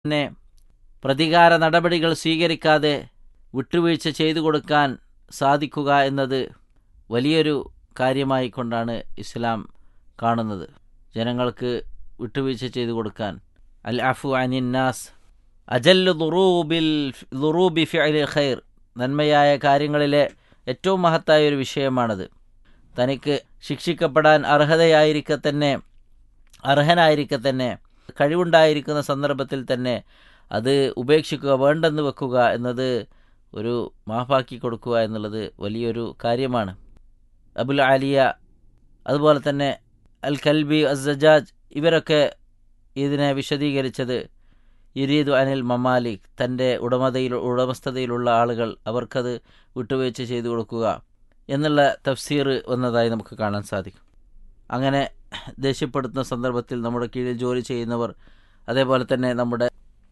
തന്നെ പ്രതികാര നടപടികൾ സ്വീകരിക്കാതെ വിട്ടുവീഴ്ച ചെയ്തു കൊടുക്കാൻ സാധിക്കുക എന്നത് വലിയൊരു കാര്യമായി കൊണ്ടാണ് ഇസ്ലാം കാണുന്നത് ജനങ്ങൾക്ക് വിട്ടുവീഴ്ച ചെയ്തു കൊടുക്കാൻ അൽ അഫു അനിന്നാസ് അജല്ലു ദുറൂബിൽ ദുറൂബി ഫിഅലി ഖൈർ നന്മയായ കാര്യങ്ങളിലെ ഏറ്റവും മഹത്തായ ഒരു വിഷയമാണത് തനിക്ക് ശിക്ഷിക്കപ്പെടാൻ അർഹതയായിരിക്കെ തന്നെ അർഹനായിരിക്കെ തന്നെ കഴിവുണ്ടായിരിക്കുന്ന സന്ദർഭത്തിൽ തന്നെ അത് ഉപേക്ഷിക്കുക വേണ്ടെന്ന് വെക്കുക എന്നത് ഒരു മാഫാക്കി കൊടുക്കുക എന്നുള്ളത് വലിയൊരു കാര്യമാണ് അബുൽ ആലിയ അതുപോലെ തന്നെ അൽ കൽബി അസജാജ് ഇവരൊക്കെ ഇതിനെ വിശദീകരിച്ചത് യുരീദു അനിൽ മമാലിക് തൻ്റെ ഉടമതയിൽ ഉടമസ്ഥതയിലുള്ള ആളുകൾ അവർക്കത് വിട്ടുവീഴ്ച ചെയ്തു കൊടുക്കുക എന്നുള്ള തഫ്സീർ വന്നതായി നമുക്ക് കാണാൻ സാധിക്കും അങ്ങനെ ദേഷ്യപ്പെടുത്തുന്ന സന്ദർഭത്തിൽ നമ്മുടെ കീഴിൽ ജോലി ചെയ്യുന്നവർ അതേപോലെ തന്നെ നമ്മുടെ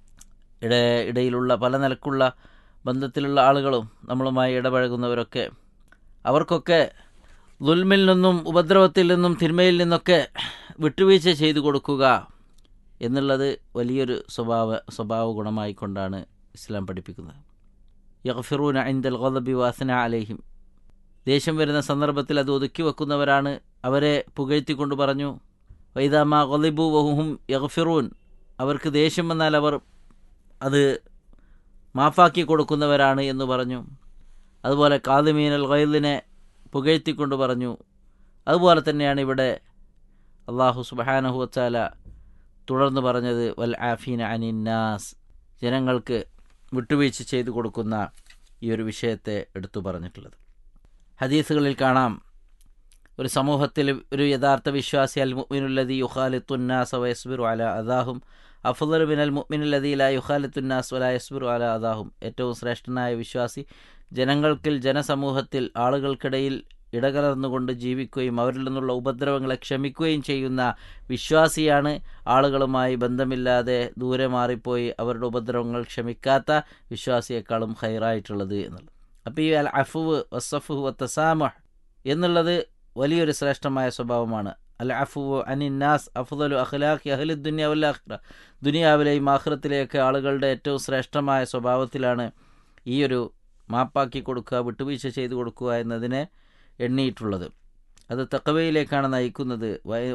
ഇട ഇടയിലുള്ള പല നിലക്കുള്ള ബന്ധത്തിലുള്ള ആളുകളും നമ്മളുമായി ഇടപഴകുന്നവരൊക്കെ അവർക്കൊക്കെ ദുൽമിൽ നിന്നും ഉപദ്രവത്തിൽ നിന്നും തിന്മയിൽ നിന്നൊക്കെ വിട്ടുവീഴ്ച ചെയ്തു കൊടുക്കുക എന്നുള്ളത് വലിയൊരു സ്വഭാവ സ്വഭാവ ഗുണമായിക്കൊണ്ടാണ് ഇസ്ലാം പഠിപ്പിക്കുന്നത് യഗ്ഫിറൂന ഐന്ദൽ ഗദബി വാസന അലേഹിം ദേഷ്യം വരുന്ന സന്ദർഭത്തിൽ അത് ഒതുക്കി വെക്കുന്നവരാണ് അവരെ പുകഴ്ത്തിക്കൊണ്ട് പറഞ്ഞു വൈദാമ ഗലിബു വഹുഹും യഗ്ഫിറൂൻ അവർക്ക് ദേഷ്യം വന്നാൽ അവർ അത് മാഫാക്കി കൊടുക്കുന്നവരാണ് എന്ന് പറഞ്ഞു അതുപോലെ കാദിമീനൽ ഗൈലിനെ പുകഴ്ത്തിക്കൊണ്ട് പറഞ്ഞു അതുപോലെ തന്നെയാണ് ഇവിടെ അള്ളാഹു സുബഹാനഹു വച്ചാല തുടർന്ന് പറഞ്ഞത് വൽ ആഫീന അനിന്നാസ് ജനങ്ങൾക്ക് വിട്ടുവീഴ്ച ചെയ്തു കൊടുക്കുന്ന ഈ ഒരു വിഷയത്തെ എടുത്തു പറഞ്ഞിട്ടുള്ളത് ഹദീസുകളിൽ കാണാം ഒരു സമൂഹത്തിൽ ഒരു യഥാർത്ഥ വിശ്വാസി അൽ മുഅ്മിനുല്ലദി യുഖാലിത്തുന്നാസ വയസ്ബിറു അല അദാഹും അഫുദൽ ബിൻ മുഅ്മിനുല്ലദി ലാ യുഖാലിത്തുന്നാസ് വല യസ്ബിറു അല അദാഹും ഏറ്റവും ശ്രേഷ്ഠനായ വിശ്വാസി ജനങ്ങൾക്കിൽ ജനസമൂഹത്തിൽ ആളുകൾക്കിടയിൽ ഇടകലർന്നുകൊണ്ട് ജീവിക്കുകയും അവരിൽ നിന്നുള്ള ഉപദ്രവങ്ങളെ ക്ഷമിക്കുകയും ചെയ്യുന്ന വിശ്വാസിയാണ് ആളുകളുമായി ബന്ധമില്ലാതെ ദൂരെ മാറിപ്പോയി അവരുടെ ഉപദ്രവങ്ങൾ ക്ഷമിക്കാത്ത വിശ്വാസിയെക്കാളും ഹൈറായിട്ടുള്ളത് എന്നുള്ളത് അപ്പോൾ ഈ അൽ അഫുവ് വസഫു വത്തസാമഹ് എന്നുള്ളത് വലിയൊരു ശ്രേഷ്ഠമായ സ്വഭാവമാണ് അൽ അഫുവ് അനിന്നാസ് അഫുദലു അഖ്ലാഖി അഹ്ലി ദുനിയാവുല്ലാഖിറ ദുനിയാവിലെയും ആഹ്റത്തിലെയൊക്കെ ആളുകളുടെ ഏറ്റവും ശ്രേഷ്ഠമായ സ്വഭാവത്തിലാണ് ഈ ഒരു മാപ്പാക്കി കൊടുക്കുക വിട്ടുവീഴ്ച ചെയ്തു കൊടുക്കുക എന്നതിനെ എണ്ണിയിട്ടുള്ളത് അത് തക്കവയിലേക്കാണ് നയിക്കുന്നത്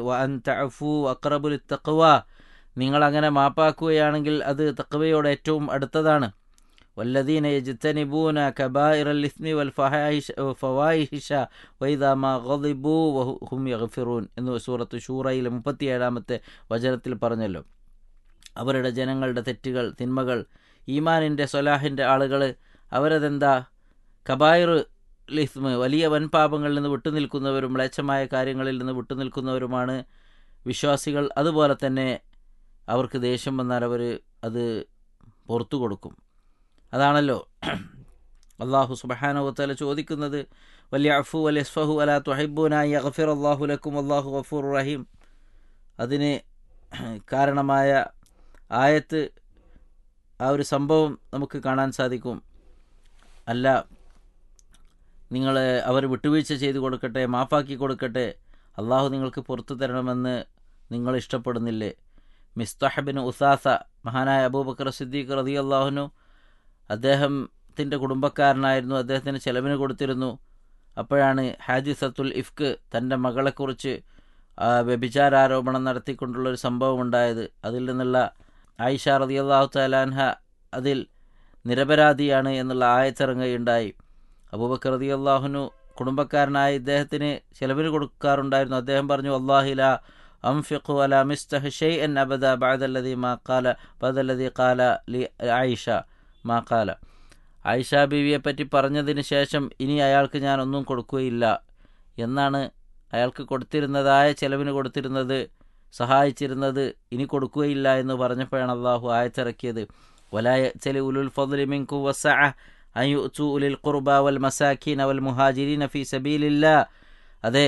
അഫു അക്രബുൽ തക്കവ നിങ്ങളങ്ങനെ മാപ്പാക്കുകയാണെങ്കിൽ അത് തക്കവയോട് ഏറ്റവും അടുത്തതാണ് വല്ലദീന യജ്തനിബൂന കബായിറൽ ഇസ്മി വൽ ഫഹായിഷ ഫവായിഹിഷ വൈദാമ ഗളിബു വഹും യഗ്ഫിറൂൻ എന്ന് സൂറത്ത് ഷൂറയിലെ മുപ്പത്തിയേഴാമത്തെ വചനത്തിൽ പറഞ്ഞല്ലോ അവരുടെ ജനങ്ങളുടെ തെറ്റുകൾ തിന്മകൾ ഈമാനിൻ്റെ സൊലാഹിൻ്റെ ആളുകൾ അവരതെന്താ കബായിർ ലിസ്മ് വലിയ വൻപാപങ്ങളിൽ നിന്ന് വിട്ടുനിൽക്കുന്നവരും മ്ലേച്ഛമായ കാര്യങ്ങളിൽ നിന്ന് വിട്ടുനിൽക്കുന്നവരുമാണ് വിശ്വാസികൾ അതുപോലെ തന്നെ അവർക്ക് ദേഷ്യം വന്നാൽ അവർ അത് പുറത്തു കൊടുക്കും അതാണല്ലോ അള്ളാഹു സുബഹാനുവത്തല ചോദിക്കുന്നത് വലിയ അഫു അൽ യസ്ഫഹു അല തുഹൈബുനായി അഗഫിർ അള്ളാഹു ലക്കും അള്ളാഹു ഗഫൂർ റഹീം അതിന് കാരണമായ ആയത്ത് ആ ഒരു സംഭവം നമുക്ക് കാണാൻ സാധിക്കും അല്ല നിങ്ങൾ അവർ വിട്ടുവീഴ്ച ചെയ്തു കൊടുക്കട്ടെ മാഫാക്കി കൊടുക്കട്ടെ അള്ളാഹു നിങ്ങൾക്ക് പുറത്തു തരണമെന്ന് നിങ്ങൾ ഇഷ്ടപ്പെടുന്നില്ലേ മിസ്തഹബിന് ഉസാസ മഹാനായ അബൂബക്കർ സിദ്ദീഖ് റതി അള്ളാഹുനു അദ്ദേഹത്തിൻ്റെ കുടുംബക്കാരനായിരുന്നു അദ്ദേഹത്തിന് ചെലവിന് കൊടുത്തിരുന്നു അപ്പോഴാണ് ഹാജി സത്തുൽ ഇഫ്ക്ക് തൻ്റെ മകളെക്കുറിച്ച് വ്യഭിചാരാരോപണം നടത്തിക്കൊണ്ടുള്ളൊരു സംഭവം ഉണ്ടായത് അതിൽ നിന്നുള്ള ആയിഷ റതി അള്ളാഹു തലാൻഹ അതിൽ നിരപരാധിയാണ് എന്നുള്ള ആയത്തിറങ്ങുകയുണ്ടായി അബൂബക്കർ റതി അള്ളാഹുനു കുടുംബക്കാരനായ ഇദ്ദേഹത്തിന് ചെലവിന് കൊടുക്കാറുണ്ടായിരുന്നു അദ്ദേഹം പറഞ്ഞു അള്ളാഹില അംഫിഖു അല മിസ്തഹ് ഷെയ് എൻ അബദ ബാദല്ലതി മാ കാല ബദല്ലതി കാല ലി ആയിഷ മാ കാല ആയിഷ ബീവിയെ പറ്റി പറഞ്ഞതിന് ശേഷം ഇനി അയാൾക്ക് ഞാൻ ഒന്നും കൊടുക്കുകയില്ല എന്നാണ് അയാൾക്ക് കൊടുത്തിരുന്നതായ ചെലവിന് കൊടുത്തിരുന്നത് സഹായിച്ചിരുന്നത് ഇനി കൊടുക്കുകയില്ല എന്ന് പറഞ്ഞപ്പോഴാണ് അള്ളാഹു ആയത്തിറക്കിയത് വലായ ചെലി ഉലുൽ ഫضل منكم وسعة أن يؤتوا أولي القربى والمساكين والمهاجرين في سبيل الله അതെ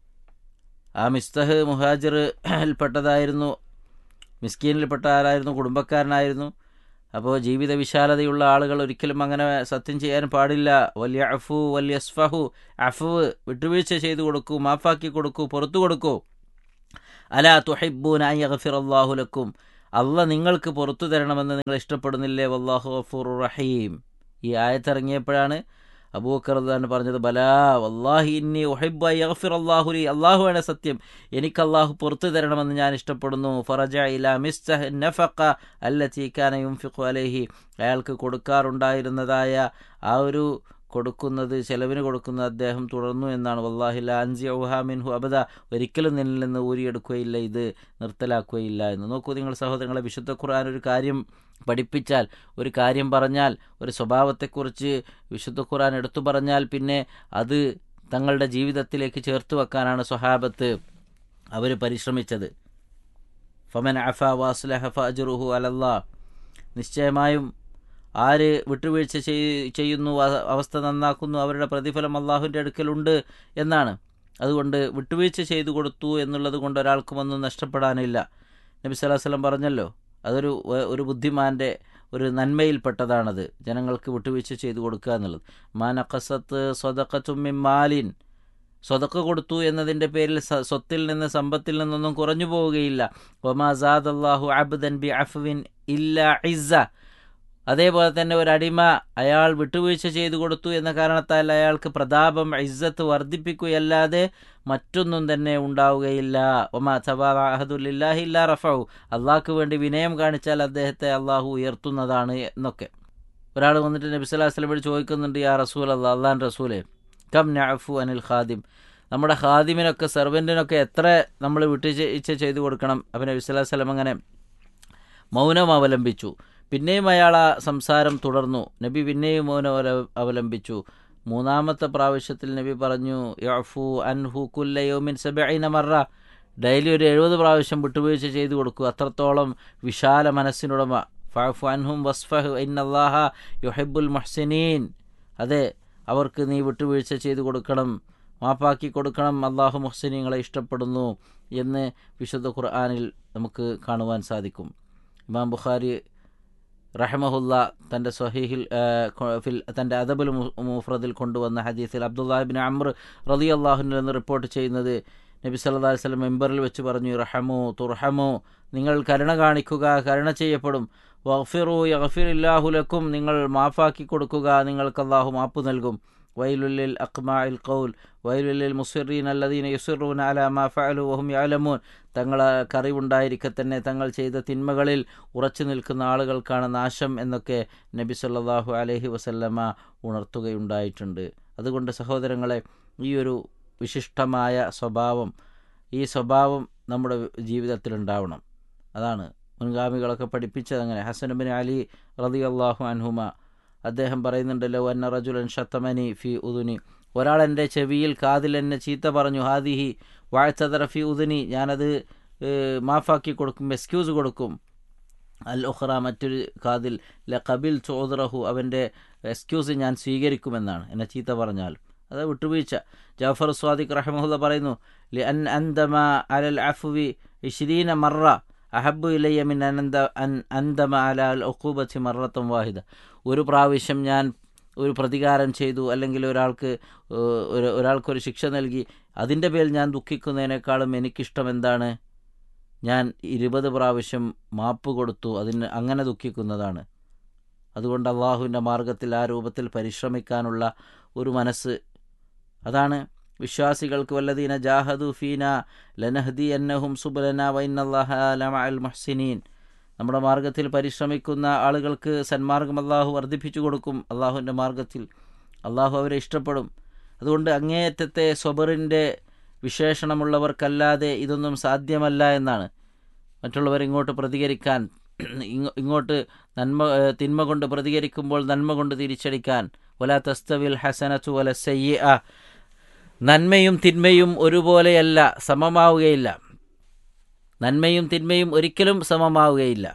ആ മിസ്തഹ് മുഹാജിറിൽപ്പെട്ടതായിരുന്നു മിസ്കീനിൽപ്പെട്ട ആരായിരുന്നു കുടുംബക്കാരനായിരുന്നു അപ്പോൾ ജീവിത വിശാലതയുള്ള ആളുകൾ ഒരിക്കലും അങ്ങനെ സത്യം ചെയ്യാൻ പാടില്ല വലിയ അഫു വലിയ അസ്ഫഹു അഫു വിട്ടുവീഴ്ച ചെയ്തു കൊടുക്കൂ മാഫാക്കി കൊടുക്കൂ പുറത്തു കൊടുക്കൂ അല തുഹിബൂൻ അയ്യഫിർ അള്ളാഹുലക്കും അല്ല നിങ്ങൾക്ക് പുറത്തു തരണമെന്ന് നിങ്ങൾ ഇഷ്ടപ്പെടുന്നില്ലേ വല്ലാഹു ഗഫൂർ റഹീം ഈ ആയത്തിറങ്ങിയപ്പോഴാണ് അബൂക്കർദാൻ പറഞ്ഞത് ബലാ വല്ലാഹി ഇന്നി ഒഹിബ് യഗ്ഫിർ അല്ലാഹുലി അള്ളാഹുവാണ് സത്യം എനിക്ക് അള്ളാഹു പുറത്തു തരണമെന്ന് ഞാൻ ഇഷ്ടപ്പെടുന്നു ഫറജ ഇല മിസ്തഹ് നഫഖ അല്ലത്തി കാന യുംഫിഖു അലൈഹി അയാൾക്ക് കൊടുക്കാറുണ്ടായിരുന്നതായ ആ ഒരു കൊടുക്കുന്നത് ചെലവിന് കൊടുക്കുന്നത് അദ്ദേഹം തുടർന്നു എന്നാണ് വല്ലാഹില്ല അൻസി ഔഹാമിൻഹു അബദ ഒരിക്കലും നിന്നിൽ നിന്ന് ഊരിയെടുക്കുകയില്ല ഇത് നിർത്തലാക്കുകയില്ല എന്ന് നോക്കൂ നിങ്ങൾ സഹോദരങ്ങളെ വിശുദ്ധ ഖുർആൻ ഒരു കാര്യം പഠിപ്പിച്ചാൽ ഒരു കാര്യം പറഞ്ഞാൽ ഒരു സ്വഭാവത്തെക്കുറിച്ച് വിശുദ്ധ ഖുർആൻ എടുത്തു പറഞ്ഞാൽ പിന്നെ അത് തങ്ങളുടെ ജീവിതത്തിലേക്ക് ചേർത്ത് വെക്കാനാണ് സ്വഹാബത്ത് അവർ പരിശ്രമിച്ചത് ഫമൻ അഫ വാസ്ലഹ ഫഅജ്റുഹു അലല്ലാ നിശ്ചയമായും ആര് വിട്ടുവീഴ്ച ചെയ്യുന്നു അവസ്ഥ നന്നാക്കുന്നു അവരുടെ പ്രതിഫലം അള്ളാഹുവിൻ്റെ അടുക്കലുണ്ട് എന്നാണ് അതുകൊണ്ട് വിട്ടുവീഴ്ച ചെയ്തു കൊടുത്തു എന്നുള്ളത് കൊണ്ട് ഒരാൾക്കും ഒന്നും നഷ്ടപ്പെടാനില്ല നബി സല്ലാഹു വല്ലം പറഞ്ഞല്ലോ അതൊരു ഒരു ബുദ്ധിമാൻ്റെ ഒരു നന്മയിൽപ്പെട്ടതാണത് ജനങ്ങൾക്ക് വിട്ടുവീഴ്ച ചെയ്തു കൊടുക്കുക എന്നുള്ളത് മാനഖസത്ത് സ്വതക്കത്തുമ്മി മാലിൻ സ്വതക്ക കൊടുത്തു എന്നതിൻ്റെ പേരിൽ സ്വത്തിൽ നിന്ന് സമ്പത്തിൽ നിന്നൊന്നും കുറഞ്ഞു പോവുകയില്ല ഒമാസാദ് അള്ളാഹു അബ്ദൻ ബി അഫ്വിൻ ഇല്ല ഇസ്സ അതേപോലെ തന്നെ ഒരു അടിമ അയാൾ വിട്ടുവീഴ്ച ചെയ്തു കൊടുത്തു എന്ന കാരണത്താൽ അയാൾക്ക് പ്രതാപം ഇസ്സത്ത് വർദ്ധിപ്പിക്കുകയല്ലാതെ മറ്റൊന്നും തന്നെ ഉണ്ടാവുകയില്ല ഒമാ സബാഹദുല്ലാഹി ഇല്ല റഫു അള്ളാഹ്ക്ക് വേണ്ടി വിനയം കാണിച്ചാൽ അദ്ദേഹത്തെ അള്ളാഹു ഉയർത്തുന്നതാണ് എന്നൊക്കെ ഒരാൾ വന്നിട്ട് നബി സ്വലാഹു വസ്ലമോട് ചോദിക്കുന്നുണ്ട് യാ റസൂൽ അല്ലാ അള്ളാൻ റസൂലെ കം നഅഫു അനിൽ ഖാദിം നമ്മുടെ ഖാദിമിനൊക്കെ സെർവൻറ്റിനൊക്കെ എത്ര നമ്മൾ വിട്ടുവീഴ്ച ചെയ്തു കൊടുക്കണം അപ്പം നബി സ്വലാഹു വസ്ലം അങ്ങനെ മൗനം അവലംബിച്ചു പിന്നെയും അയാൾ ആ സംസാരം തുടർന്നു നബി പിന്നെയും മൗനം അവലംബിച്ചു മൂന്നാമത്തെ പ്രാവശ്യത്തിൽ നബി പറഞ്ഞു യഫു അൻഹു കുല്ലയോമിൻ സബൈന മറ ഡെയിലി ഒരു എഴുപത് പ്രാവശ്യം വിട്ടുവീഴ്ച ചെയ്തു കൊടുക്കുക അത്രത്തോളം വിശാല മനസ്സിനുടമ ഫാഫു അൻഹും വസ്ഫഹ് ഇന്നല്ലാഹ യുഹബുൽ മുഹ്സിനീൻ അതെ അവർക്ക് നീ വിട്ടുവീഴ്ച ചെയ്തു കൊടുക്കണം മാപ്പാക്കി കൊടുക്കണം അള്ളാഹു മുഹ്സിനീങ്ങളെ ഇഷ്ടപ്പെടുന്നു എന്ന് വിശുദ്ധ ഖുർആാനിൽ നമുക്ക് കാണുവാൻ സാധിക്കും ഇമാം ബുഖാരി റഹമഹുല്ല തൻ്റെ സ്വഹീഹിൽ ഫിൽ തൻ്റെ അദബുൽ മുഫ്രദിൽ കൊണ്ടുവന്ന ഹദീസിൽ അബ്ദുല്ലാഹിബിൻ അമ്ര റലി അള്ളാഹുനിൽ നിന്ന് റിപ്പോർട്ട് ചെയ്യുന്നത് നബി സല്ലാ വല്ലം മെമ്പറിൽ വെച്ച് പറഞ്ഞു റഹമു തുർഹമു നിങ്ങൾ കരുണ കാണിക്കുക കരുണ ചെയ്യപ്പെടും വഫിറു യഫിറില്ലാഹുലക്കും നിങ്ങൾ മാഫാക്കി കൊടുക്കുക നിങ്ങൾക്ക് അള്ളാഹു മാപ്പ് നൽകും വൈലുല്ലിൽ അക്മാഇൽ ഖൗൽ വൈലുല്ലിൽ മുസിറീൻ അല്ലദീന യുസിറൂൻ അല മാ ഫഅലു വഹും യഅലമൂൻ തങ്ങളറിവുണ്ടായിരിക്കെ തന്നെ തങ്ങൾ ചെയ്ത തിന്മകളിൽ ഉറച്ചു നിൽക്കുന്ന ആളുകൾക്കാണ് നാശം എന്നൊക്കെ നബി സല്ലല്ലാഹു അലൈഹി വസല്ലമ ഉണർത്തുകയുണ്ടായിട്ടുണ്ട് അതുകൊണ്ട് സഹോദരങ്ങളെ ഈ ഒരു വിശിഷ്ടമായ സ്വഭാവം ഈ സ്വഭാവം നമ്മുടെ ജീവിതത്തിൽ ഉണ്ടാവണം അതാണ് മുൻഗാമികളൊക്കെ പഠിപ്പിച്ചത് അങ്ങനെ ഹസനുബിൻ അലി റതി അള്ളാഹു അൻഹുമ അദ്ദേഹം പറയുന്നുണ്ടല്ലോ അന്ന റജുലൻ ഷത്തമനി ഫി ഉദുനി ഒരാൾ എൻ്റെ ചെവിയിൽ കാതിൽ എന്നെ ചീത്ത പറഞ്ഞു ഹാദിഹി വാഴ്ചതറ ഫി ഉദുനി ഞാനത് മാഫാക്കി കൊടുക്കും എക്സ്ക്യൂസ് കൊടുക്കും അൽ ഉഖറ മറ്റൊരു കാതിൽ ല കബിൽ ചോദ്റഹു അവൻ്റെ എക്സ്ക്യൂസ് ഞാൻ സ്വീകരിക്കുമെന്നാണ് എന്നെ ചീത്ത പറഞ്ഞാൽ അത് വിട്ടുവീഴ്ച ജാഫർ സ്വാദിഖ് റഹമുല്ല പറയുന്നു ലി അൻ അന്തമ അലൽ അഫുവി ഇഷ്രീന മറ അഹബു ഇലയ്യ മിൻ അനന്ത അൻ അന്തമ അല അൽ ഒക്കൂബത്തി മറത്തം വാഹിദ ഒരു പ്രാവശ്യം ഞാൻ ഒരു പ്രതികാരം ചെയ്തു അല്ലെങ്കിൽ ഒരാൾക്ക് ഒരു ഒരാൾക്കൊരു ശിക്ഷ നൽകി അതിൻ്റെ പേരിൽ ഞാൻ ദുഃഖിക്കുന്നതിനേക്കാളും എനിക്കിഷ്ടം എന്താണ് ഞാൻ ഇരുപത് പ്രാവശ്യം മാപ്പ് കൊടുത്തു അതിന് അങ്ങനെ ദുഃഖിക്കുന്നതാണ് അതുകൊണ്ട് അള്ളാഹുവിൻ്റെ മാർഗത്തിൽ ആ രൂപത്തിൽ പരിശ്രമിക്കാനുള്ള ഒരു മനസ്സ് അതാണ് വിശ്വാസികൾക്ക് വല്ലതീന ജാഹദു ഫീന ലനഹദി അന്നഹും സുബലന വൈനല്ലാഹൽ മുഹ്സിനീൻ നമ്മുടെ മാർഗത്തിൽ പരിശ്രമിക്കുന്ന ആളുകൾക്ക് സന്മാർഗം അള്ളാഹു വർദ്ധിപ്പിച്ചു കൊടുക്കും അള്ളാഹുവിൻ്റെ മാർഗത്തിൽ അള്ളാഹു അവരെ ഇഷ്ടപ്പെടും അതുകൊണ്ട് അങ്ങേയറ്റത്തെ സ്വബറിൻ്റെ വിശേഷണമുള്ളവർക്കല്ലാതെ ഇതൊന്നും സാധ്യമല്ല എന്നാണ് മറ്റുള്ളവർ ഇങ്ങോട്ട് പ്രതികരിക്കാൻ ഇങ്ങോട്ട് നന്മ തിന്മ കൊണ്ട് പ്രതികരിക്കുമ്പോൾ നന്മ കൊണ്ട് തിരിച്ചടിക്കാൻ വല തസ്തവിൽ ഹസനത്തു വല സയ്യ നന്മയും തിന്മയും ഒരുപോലെയല്ല സമമാവുകയില്ല നന്മയും തിന്മയും ഒരിക്കലും സമമാവുകയില്ല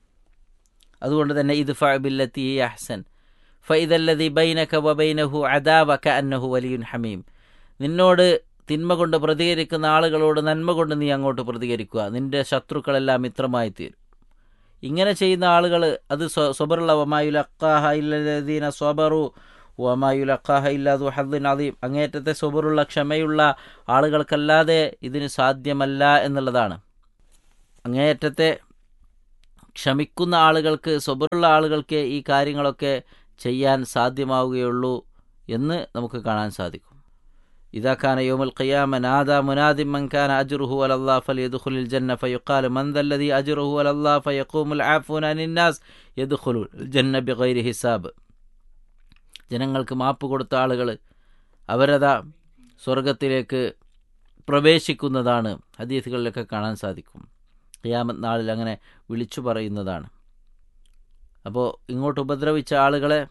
അതുകൊണ്ട് തന്നെ ഇത് ഫില്ലത്തി അഹ്സൻ ഫൈദല്ലതി ബൈനക വബൈനഹു അദാവ ക അന്നഹു വലിയുൻ ഹമീം നിന്നോട് തിന്മ കൊണ്ട് പ്രതികരിക്കുന്ന ആളുകളോട് നന്മ കൊണ്ട് നീ അങ്ങോട്ട് പ്രതികരിക്കുക നിന്റെ ശത്രുക്കളെല്ലാം മിത്രമായി തീരും ഇങ്ങനെ ചെയ്യുന്ന ആളുകൾ അത് സ്വബറുള്ള വമായുലക്കാഹ ഇല്ലദീന സ്വബറു വമായുലക്കാഹ ഇല്ലാതു ഹദ്ദിൻ അദീം അങ്ങേറ്റത്തെ സ്വബറുള്ള ക്ഷമയുള്ള ആളുകൾക്കല്ലാതെ ഇതിന് സാധ്യമല്ല എന്നുള്ളതാണ് അങ്ങേയറ്റത്തെ ക്ഷമിക്കുന്ന ആളുകൾക്ക് സ്വബറുള്ള ആളുകൾക്ക് ഈ കാര്യങ്ങളൊക്കെ ചെയ്യാൻ സാധ്യമാവുകയുള്ളൂ എന്ന് നമുക്ക് കാണാൻ സാധിക്കും ഇതാ ഖാന യോമുൽ ഖിയാമ നാദ മുനാദി മൻ കാന അജ്റുഹു അലല്ലാ ഫലിയദ്ഖുലുൽ ജന്ന ഫയുഖാലു മൻ ദല്ലദി അജ്റുഹു അലല്ലാ ഫയഖൂമുൽ ആഫൂന അനിന്നാസ് യദ്ഖുലുൽ ജന്ന ബിഗൈരി ഹിസാബ് ജനങ്ങൾക്ക് മാപ്പ് കൊടുത്ത ആളുകൾ അവരതാ സ്വർഗത്തിലേക്ക് പ്രവേശിക്കുന്നതാണ് ഹദീസുകളിലൊക്കെ കാണാൻ സാധിക്കും ഖിയാമത്ത് നാളിൽ അങ്ങനെ വിളിച്ചു പറയുന്നതാണ് അപ്പോൾ ഇങ്ങോട്ട് ഉപദ്രവിച്ച ആളുകളെ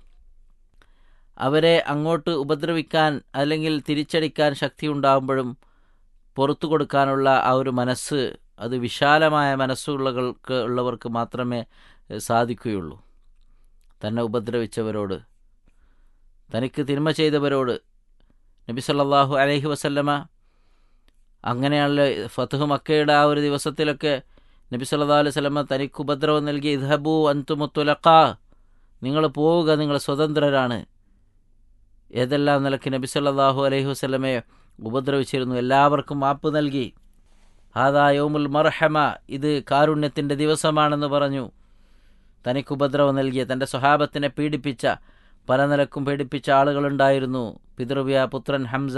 അവരെ അങ്ങോട്ട് ഉപദ്രവിക്കാൻ അല്ലെങ്കിൽ തിരിച്ചടിക്കാൻ ശക്തി ഉണ്ടാകുമ്പോഴും പുറത്തു കൊടുക്കാനുള്ള ആ ഒരു മനസ്സ് അത് വിശാലമായ മനസ്സുള്ളവർക്ക് ഉള്ളവർക്ക് മാത്രമേ സാധിക്കുകയുള്ളൂ തന്നെ ഉപദ്രവിച്ചവരോട് തനിക്ക് തിന്മ ചെയ്തവരോട് നബി സല്ലല്ലാഹു അലൈഹി വസല്ലമ അങ്ങനെയാണല്ലോ ഫത്തുഹ് മക്കയുടെ ആ ഒരു ദിവസത്തിലൊക്കെ നബി സല്ലല്ലാഹു അലൈഹി വസല്ലമ തനിക്ക് ഉപദ്രവം നൽകി ഇദ്ഹബു അൻതുമുത്തുലക്ക നിങ്ങൾ പോവുക നിങ്ങൾ സ്വതന്ത്രരാണ് ഏതെല്ലാം നിലയ്ക്ക് നബി സല്ലല്ലാഹു അലൈഹി വസല്ലമയെ ഉപദ്രവിച്ചിരുന്നു എല്ലാവർക്കും മാപ്പ് നൽകി ഹാദാ യോമുൽ മർഹമ ഇത് കാരുണ്യത്തിൻ്റെ ദിവസമാണെന്ന് പറഞ്ഞു തനിക്ക് ഉപദ്രവം നൽകിയ തൻ്റെ സ്വഹാബത്തിനെ പീഡിപ്പിച്ച പല നിലക്കും പീഡിപ്പിച്ച ആളുകളുണ്ടായിരുന്നു പിതൃവ്യ പുത്രൻ ഹംസ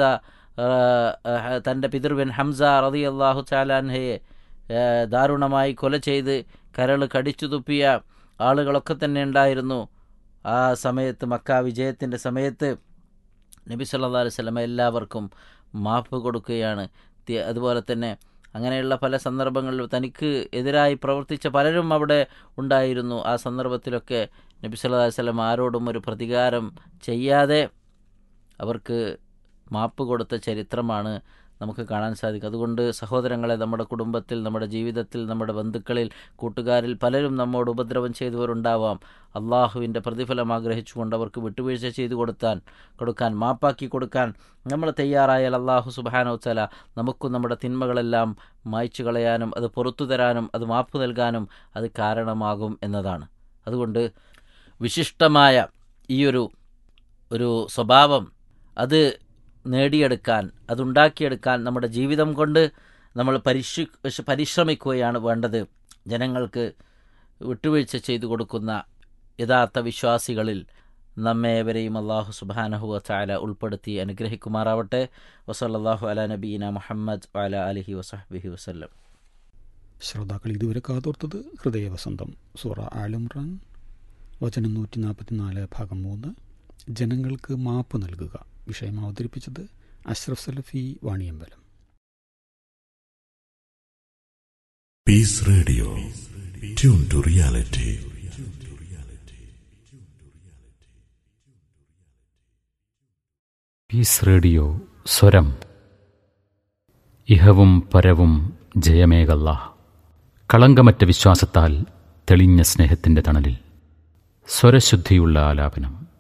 തൻ്റെ പിതൃവ്യൻ ഹംസ റതി അള്ളാഹു ചാലാൻഹയെ ദാരുണമായി കൊല ചെയ്ത് കരൾ കടിച്ചു തുപ്പിയ ആളുകളൊക്കെ തന്നെ ഉണ്ടായിരുന്നു ആ സമയത്ത് മക്ക വിജയത്തിൻ്റെ സമയത്ത് നബി സല്ലാ അലൈഹി സ്വലമ എല്ലാവർക്കും മാപ്പ് കൊടുക്കുകയാണ് അതുപോലെ തന്നെ അങ്ങനെയുള്ള പല സന്ദർഭങ്ങളിലും തനിക്ക് എതിരായി പ്രവർത്തിച്ച പലരും അവിടെ ഉണ്ടായിരുന്നു ആ സന്ദർഭത്തിലൊക്കെ നബി സല്ലാ വല്ലം ആരോടും ഒരു പ്രതികാരം ചെയ്യാതെ അവർക്ക് മാപ്പ് കൊടുത്ത ചരിത്രമാണ് നമുക്ക് കാണാൻ സാധിക്കും അതുകൊണ്ട് സഹോദരങ്ങളെ നമ്മുടെ കുടുംബത്തിൽ നമ്മുടെ ജീവിതത്തിൽ നമ്മുടെ ബന്ധുക്കളിൽ കൂട്ടുകാരിൽ പലരും നമ്മോട് ഉപദ്രവം ചെയ്തവരുണ്ടാവാം അള്ളാഹുവിൻ്റെ പ്രതിഫലം ആഗ്രഹിച്ചുകൊണ്ട് അവർക്ക് വിട്ടുവീഴ്ച ചെയ്തു കൊടുത്താൻ കൊടുക്കാൻ മാപ്പാക്കി കൊടുക്കാൻ നമ്മൾ തയ്യാറായാൽ അള്ളാഹു സുബാനോത്തല നമുക്കും നമ്മുടെ തിന്മകളെല്ലാം മായ്ച്ചു കളയാനും അത് പുറത്തു തരാനും അത് മാപ്പ് നൽകാനും അത് കാരണമാകും എന്നതാണ് അതുകൊണ്ട് വിശിഷ്ടമായ ഈയൊരു ഒരു സ്വഭാവം അത് നേടിയെടുക്കാൻ അതുണ്ടാക്കിയെടുക്കാൻ നമ്മുടെ ജീവിതം കൊണ്ട് നമ്മൾ പരിശു പരിശ്രമിക്കുകയാണ് വേണ്ടത് ജനങ്ങൾക്ക് വിട്ടുവീഴ്ച ചെയ്തു കൊടുക്കുന്ന യഥാർത്ഥ വിശ്വാസികളിൽ നമ്മേവരെയും അള്ളാഹു സുബാനഹുവ ചാല ഉൾപ്പെടുത്തി അനുഗ്രഹിക്കുമാറാവട്ടെ വസല്ലാഹു അല നബീന മുഹമ്മദ് അല അലഹി വസഹബിഹി വസ്ല്ലം ശ്രോതാക്കൾ ഇതുവരെ കാതോർത്തത് ഹൃദയവസന്തം സൂറ ആലുംറാൻ വചനം നൂറ്റി നാൽപ്പത്തിനാല് ഭാഗം മൂന്ന് ജനങ്ങൾക്ക് മാപ്പ് നൽകുക വിഷയം അവതരിപ്പിച്ചത് Ashraf Salafi Vaniyambalam peace radio tune to reality peace radio സ്വരം ഇഹവും പരവും ജയമേകല്ല കളങ്കമറ്റ വിശ്വാസത്താൽ തെളിഞ്ഞ സ്നേഹത്തിന്റെ തണലിൽ സ്വരശുദ്ധിയുള്ള ആലാപനം